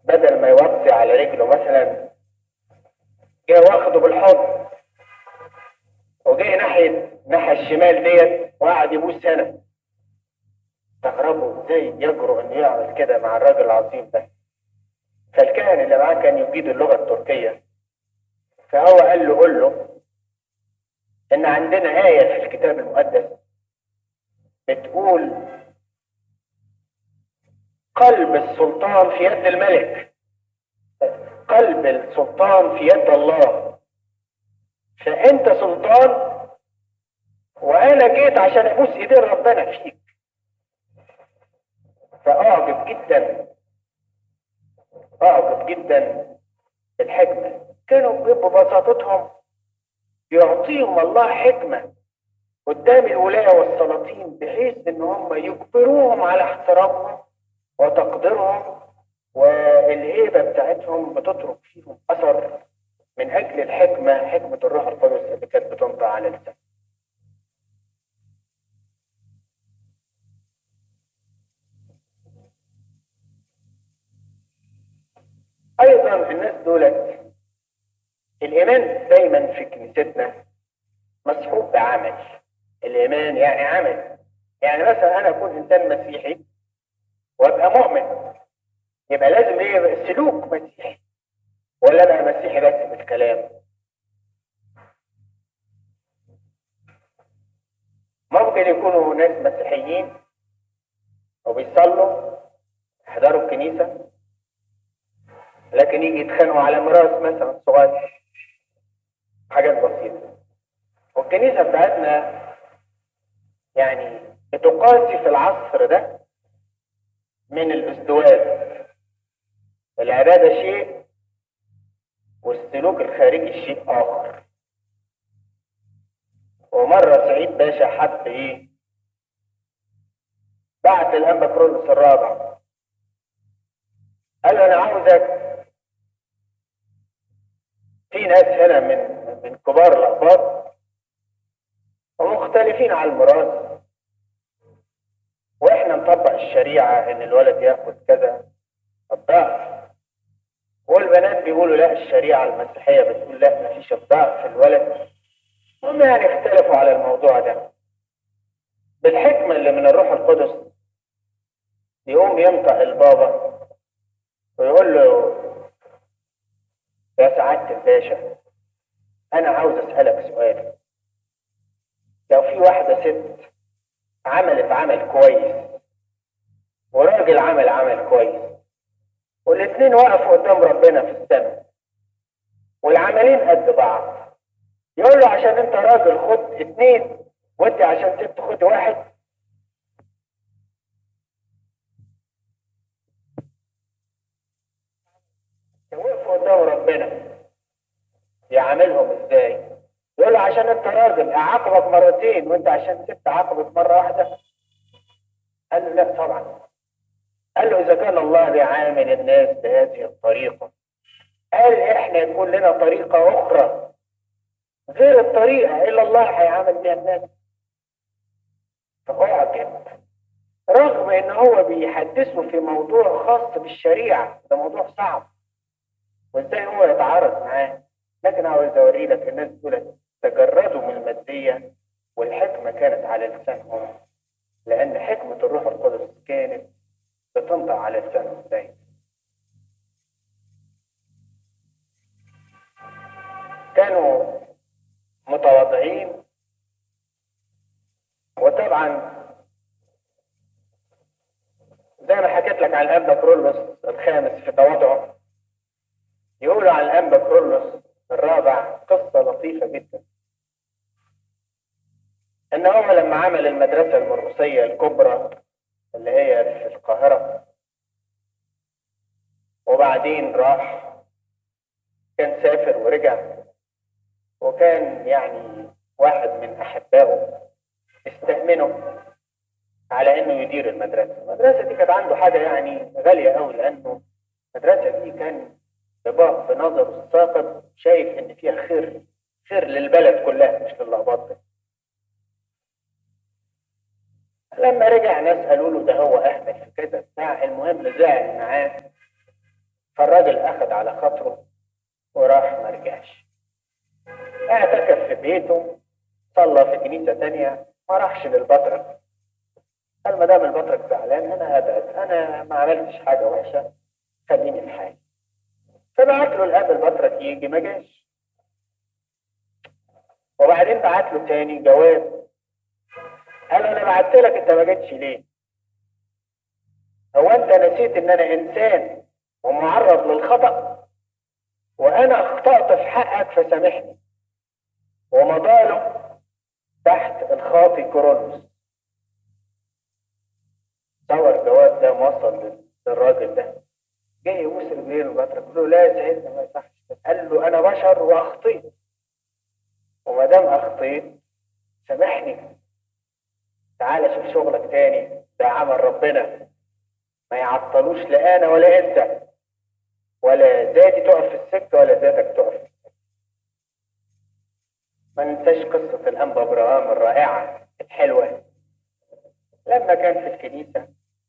بدل ما يوطي على رجله مثلا جه واخده بالحضن وجه ناحية الناحية الشمال ديت وقعد يبوس سنة استغربوا ازاي يجرؤ انه يعمل كده مع الراجل العظيم ده فالكاهن اللي معاه كان يجيد اللغة التركية فهو قال له قول له ان عندنا آية في الكتاب المقدس بتقول قلب السلطان في يد الملك قلب السلطان في يد الله فانت سلطان وانا جيت عشان ابوس ايدين ربنا فيك فاعجب جدا اعجب جدا بالحكمه كانوا ببساطتهم يعطيهم الله حكمه قدام الولايه والسلاطين بحيث ان هم يجبروهم على احترامهم وتقديرهم والهيبه بتاعتهم بتترك فيهم اثر من اجل الحكمه حكمه الروح القدس اللي كانت بتنطق على لسانهم ايضا الناس دولت الايمان دايما في كنيستنا مصحوب بعمل الايمان يعني عمل يعني مثلا انا اكون انسان مسيحي وابقى مؤمن يبقى لازم ايه سلوك مسيحي ولا انا مسيحي بس بالكلام ممكن يكونوا ناس مسيحيين وبيصلوا يحضروا الكنيسه لكن يجي يتخانقوا على ميراث مثلا صغير حاجات بسيطة والكنيسة بتاعتنا يعني بتقاسي في العصر ده من الازدواج العبادة شيء والسلوك الخارجي شيء آخر ومرة سعيد باشا حب إيه بعت الأنبا كرولوس الرابع قال له أنا عاوزك في ناس هنا من من كبار الأقباط ومختلفين على الميراث واحنا نطبق الشريعة ان الولد ياخد كذا الضعف والبنات بيقولوا لا الشريعة المسيحية بتقول لا مفيش الضعف في الولد هم يعني اختلفوا على الموضوع ده بالحكمة اللي من الروح القدس يقوم ينطق البابا ويقول له يا سعادة الباشا أنا عاوز أسألك سؤال لو في واحدة ست عملت عمل كويس وراجل عمل عمل كويس والاتنين وقفوا قدام ربنا في السماء والعملين قد بعض يقول له عشان انت راجل خد اتنين وانت عشان ست خد واحد وقفوا قدام ربنا يعاملهم ازاي يقول له عشان انت راجل اعاقبك مرتين وانت عشان ست عاقبك مره واحده قال له لا طبعا قال له اذا كان الله بيعامل الناس بهذه الطريقه قال احنا يكون لنا طريقه اخرى غير الطريقه الا الله هيعامل بها الناس فاعجب رغم ان هو بيحدثه في موضوع خاص بالشريعه ده موضوع صعب وازاي هو يتعارض معاه لكن عاوز اوري لك الناس دول تجردوا من الماديه والحكمه كانت على لسانهم لان حكمه الروح القدس كانت بتنطق على لسانهم دايما كانوا متواضعين وطبعا زي ما حكيت لك عن الاب كرولوس الخامس في تواضعه يقولوا عن الانبا كرولوس الرابع قصة لطيفة جدا ان هو لما عمل المدرسة المرقسية الكبرى اللي هي في القاهرة وبعدين راح كان سافر ورجع وكان يعني واحد من احبائه استأمنه على انه يدير المدرسة المدرسة دي كانت عنده حاجة يعني غالية قوي لانه المدرسة دي كان ببعض بنظره الثاقب شايف ان فيها خير خير للبلد كلها مش للأقباط لما رجع ناس قالوا له ده هو اهمل في كذا بتاع المهم زعل معاه فالراجل اخذ على خاطره وراح ما رجعش اعتكف في بيته صلى في كنيسة تانية ما راحش للبطرك قال ما دام البطرك زعلان انا هبعد انا ما عملتش حاجة وحشة خليني في حالي فبعت له الاب البطرك يجي ما جاش وبعدين بعت له تاني جواب قال انا بعت لك انت ما جيتش ليه هو انت نسيت ان انا انسان ومعرض للخطأ وانا اخطأت في حقك فسامحني ومضاله تحت الخاطي كورولوس صور الجواب ده موصل للراجل ده جاي يبوس رجلين البطرك يقول له لا يا سيدنا ما يصحش قال له انا بشر واخطيت وما دام اخطيت سامحني تعالى شوف شغلك تاني ده عمل ربنا ما يعطلوش لا انا ولا انت ولا ذاتي تقف في السكه ولا ذاتك تقف في السكه ما ننساش قصه الانبا ابراهام الرائعه الحلوه لما كان في الكنيسه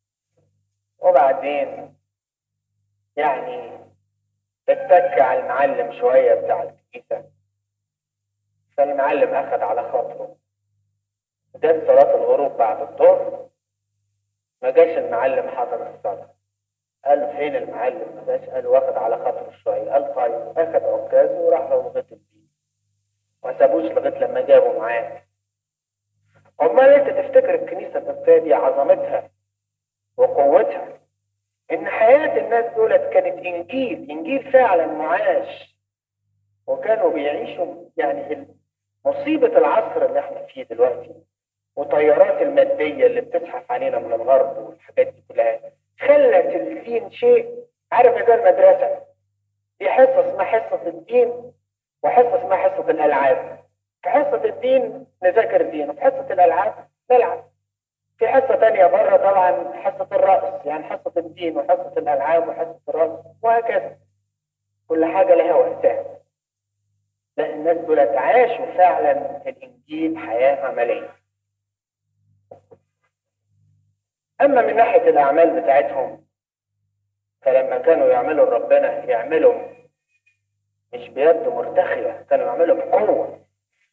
وبعدين يعني اتك على المعلم شويه بتاع الكنيسه فالمعلم اخذ على خاطره جت صلاه الغروب بعد الظهر ما جاش المعلم حضر الصلاه قال له فين المعلم ما جاش قال واخد على خاطره شويه قال طيب اخد عكازه وراح له لغايه البيت ما سابوش لغايه لما جابوا معاه امال انت تفتكر الكنيسه القبطيه دي عظمتها وقوتها ان حياه الناس دولت كانت انجيل انجيل فعلا معاش وكانوا بيعيشوا يعني مصيبه العصر اللي احنا فيه دلوقتي وطيارات الماديه اللي بتزحف علينا من الغرب والحاجات دي كلها خلت الدين شيء عارف زي المدرسه في حصه اسمها حصه الدين وحصه اسمها حصه الالعاب في حصه الدين نذاكر دين وفي حصه الالعاب نلعب في حصه تانية بره طبعا حصه الرقص يعني حصه الدين وحصه الالعاب وحصه الرقص وهكذا كل حاجه لها وقتها لا الناس دول عاشوا فعلا الانجيل حياه عمليه اما من ناحيه الاعمال بتاعتهم فلما كانوا يعملوا ربنا يعملوا مش بيد مرتخية كانوا يعملوا بقوة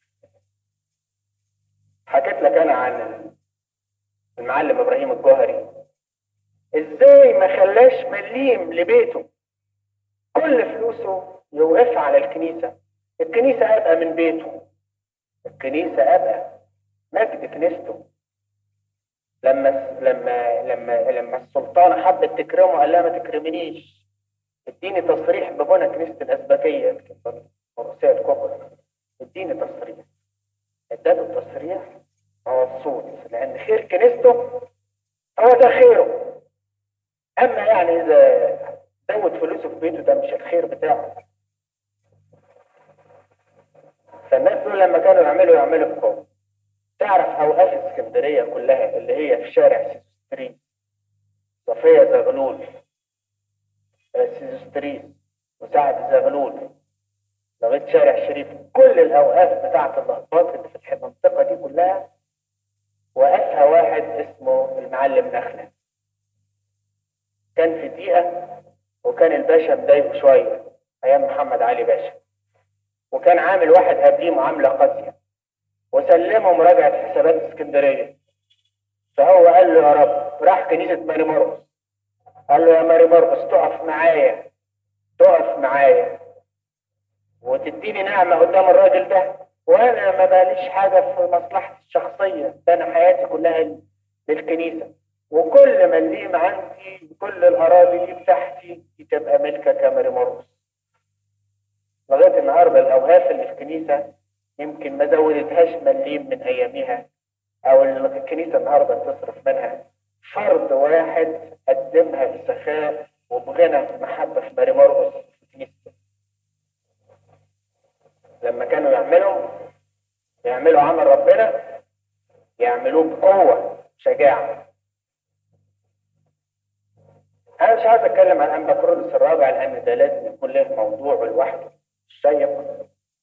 حكيت لك أنا عن المعلم إبراهيم الجوهري إزاي ما خلاش مليم لبيته كل فلوسه يوقف على الكنيسة الكنيسة أبقى من بيته الكنيسة أبقى مجد كنيسته لما لما لما لما السلطانة حبت تكرمه قال لها ما تكرمنيش اديني تصريح ببنى كنيسة الأسبكية الروسية الكبرى اديني تصريح اداله التصريح مبسوط لأن خير كنيسته هو ده خيره أما يعني إذا زود فلوسه في بيته ده مش الخير بتاعه فالناس دول لما كانوا يعملوا يعملوا بقوة تعرف أوقاف اسكندرية كلها اللي هي في شارع سيسترين صفية زغلول سيزوستريس وسعد زغلول لغايه شارع شريف كل الاوقاف بتاعه اللقطات اللي في المنطقه دي كلها وقفها واحد اسمه المعلم نخله كان في دقيقه وكان الباشا مضايقه شويه ايام محمد علي باشا وكان عامل واحد قبليه معامله قاسيه وسلمه مراجعه حسابات اسكندريه فهو قال له يا رب راح كنيسه ماري مرقس قال له يا ماري مرقس تقف معايا تقف معايا وتديني نعمة قدام الراجل ده وانا ما باليش حاجة في مصلحتي الشخصية ده انا حياتي كلها للكنيسة وكل ما اللي عندي كل الاراضي دي بتاعتي تبقى ملكك يا ماري مرقس لغاية النهاردة الاوقاف اللي في الكنيسة يمكن ما زودتهاش مليم من ايامها او الكنيسة النهاردة بتصرف منها فرد واحد قدمها بسخاء وبغنى محبة في ماري مرقس في كنيسته لما كانوا يعملوا يعملوا عمل ربنا يعملوه بقوة شجاعة أنا مش عايز أتكلم عن أمبكرونس الرابع لأن ده لازم يكون له موضوع لوحده شيق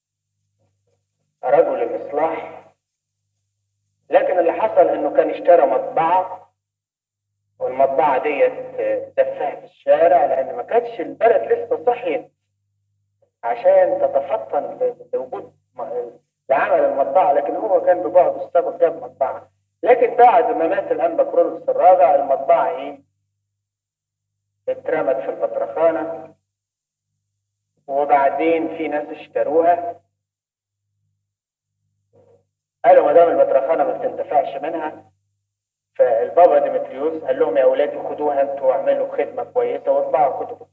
رجل الإصلاح لكن اللي حصل إنه كان اشترى مطبعة والمطبعة ديت دفها في الشارع لأن ما كان كانتش البلد لسه صحيت عشان تتفطن لوجود لعمل المطبعة لكن هو كان ببعده السابق جاب مطبعة لكن بعد ما مات الأنبا كرولوس الرابع المطبعة ايه اترمت في البطرخانة وبعدين في ناس اشتروها قالوا ما دام البطرخانة ما بتنتفعش منها فالبابا ديمتريوس قال لهم يا اولادي خدوها انتوا واعملوا خدمة كويسة واطبعوا كتب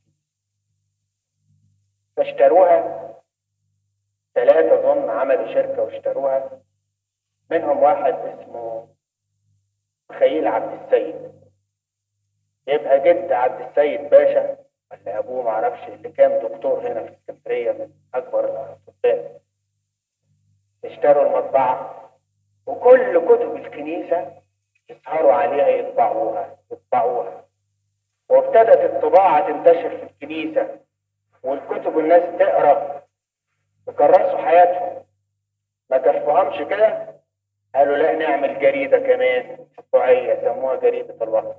فاشتروها ثلاثة ظن عملوا شركة واشتروها منهم واحد اسمه خيل عبد السيد يبقى جد عبد السيد باشا ولا ابوه معرفش اللي كان دكتور هنا في اسكندريه من اكبر الاطباء اشتروا المطبعه وكل كتب الكنيسه يسهروا عليها يطبعوها يطبعوها وابتدت الطباعه تنتشر في الكنيسه والكتب الناس تقرا وكرسوا حياتهم ما كفوهمش كده قالوا لا نعمل جريده كمان اسبوعيه سموها جريده الوطن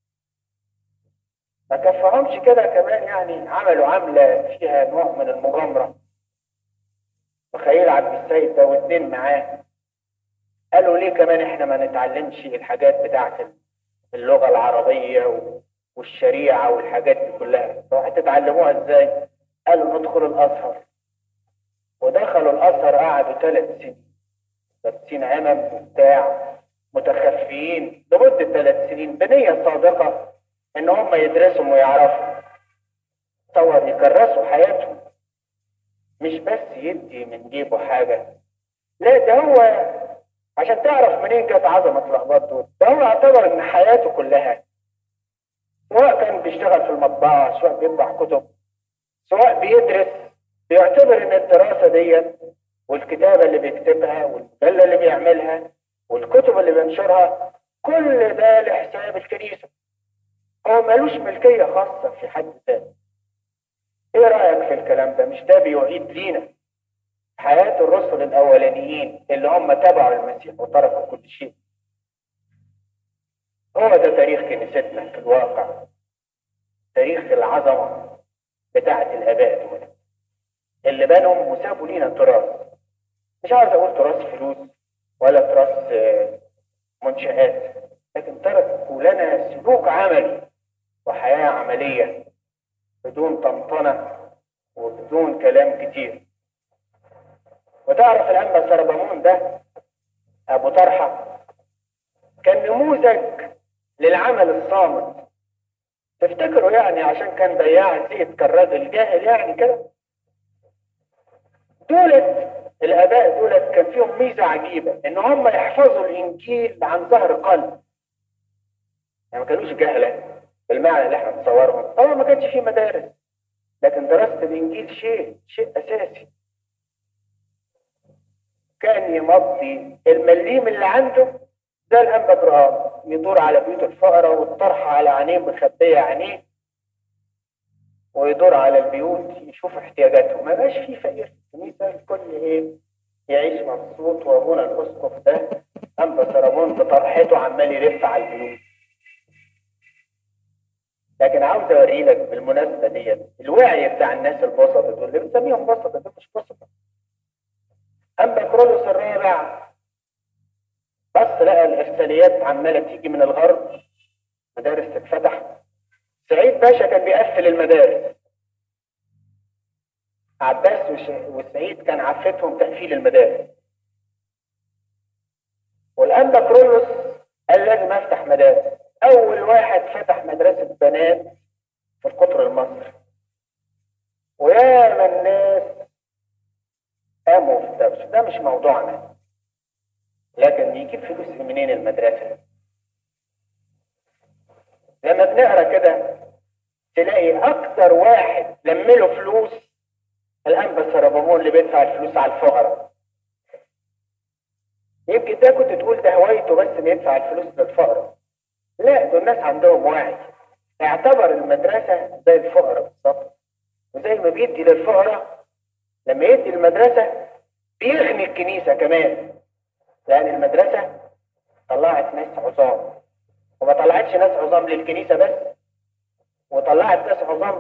ما كفهمش كده كمان يعني عملوا عملة فيها نوع من المغامرة وخيل عبد السيد ده واثنين معاه قالوا ليه كمان احنا ما نتعلمش الحاجات بتاعت اللغة العربية والشريعة والحاجات دي كلها طب هتتعلموها ازاي قالوا ندخل الازهر ودخلوا الازهر قعدوا ثلاث سنين لابسين عمم وبتاع متخفيين لمدة ثلاث سنين بنية صادقة ان هم يدرسوا ويعرفوا تصور يكرسوا حياتهم مش بس يدي من جيبه حاجة لا ده هو عشان تعرف منين جت عظمة الأخبار دول ده هو اعتبر ان حياته كلها سواء كان بيشتغل في المطبعة سواء بيطبع كتب سواء بيدرس بيعتبر ان الدراسة ديت والكتابة اللي بيكتبها والمجلة اللي بيعملها والكتب اللي بينشرها كل ده لحساب الكنيسة هو ملوش ملكية خاصة في حد ذاته ايه رأيك في الكلام ده مش ده بيعيد لينا حياة الرسل الأولانيين اللي هم تبعوا المسيح وتركوا كل شيء هو ده تاريخ كنيستنا في الواقع تاريخ العظمة بتاعة الآباء دول اللي بنوا وسابوا لينا تراث مش عاوز أقول تراث فلوس ولا تراث منشآت لكن تركوا لنا سلوك عملي وحياة عملية بدون طنطنة وبدون كلام كتير وتعرف الأنبا سربمون ده أبو طرحة كان نموذج للعمل الصامت تفتكروا يعني عشان كان بياع زيت كان راجل جاهل يعني كده دولت الآباء دولت كان فيهم ميزة عجيبة إن هم يحفظوا الإنجيل عن ظهر قلب يعني ما كانوش جهلة بالمعنى اللي احنا نتصورهم طبعا ما كانش في مدارس لكن دراسة الإنجيل شيء شيء أساسي كان يمضي المليم اللي عنده ده الأنبا إبراهيم يدور على بيوت الفقراء والطرحة على عينيه مخبية عينيه ويدور على البيوت يشوف احتياجاتهم ما بقاش في فقير في الكنيسة الكل ايه يعيش مبسوط وابونا الاسقف ده انبا سرمون بطرحته عمال يلف على البيوت لكن عاوز اوري لك بالمناسبه ديت الوعي بتاع الناس البسطه دول اللي بنسميهم بسطه دول مش بسطه اما كرولوس الرابع بص لقى الارساليات عماله تيجي من الغرب مدارس تتفتح سعيد باشا كان بيقفل المدارس عباس وسعيد كان عفتهم تقفيل المدارس والانبا كرولوس قال لازم افتح مدارس اول واحد فتح مدرسة بنات في القطر المصري وياما الناس قاموا في الدرس ده مش موضوعنا لكن يجيب فلوس منين المدرسة لما بنقرا كده تلاقي اكتر واحد لمله فلوس الانبا سربمون اللي بيدفع الفلوس على الفقراء يمكن ده كنت تقول ده هوايته بس ان يدفع الفلوس للفقراء لا دول الناس عندهم وعي اعتبر المدرسة زي الفقراء بالظبط وزي ما بيدي للفقراء لما يدي المدرسة بيغني الكنيسة كمان لأن المدرسة طلعت ناس عظام وما طلعتش ناس عظام للكنيسة بس وطلعت ناس عظام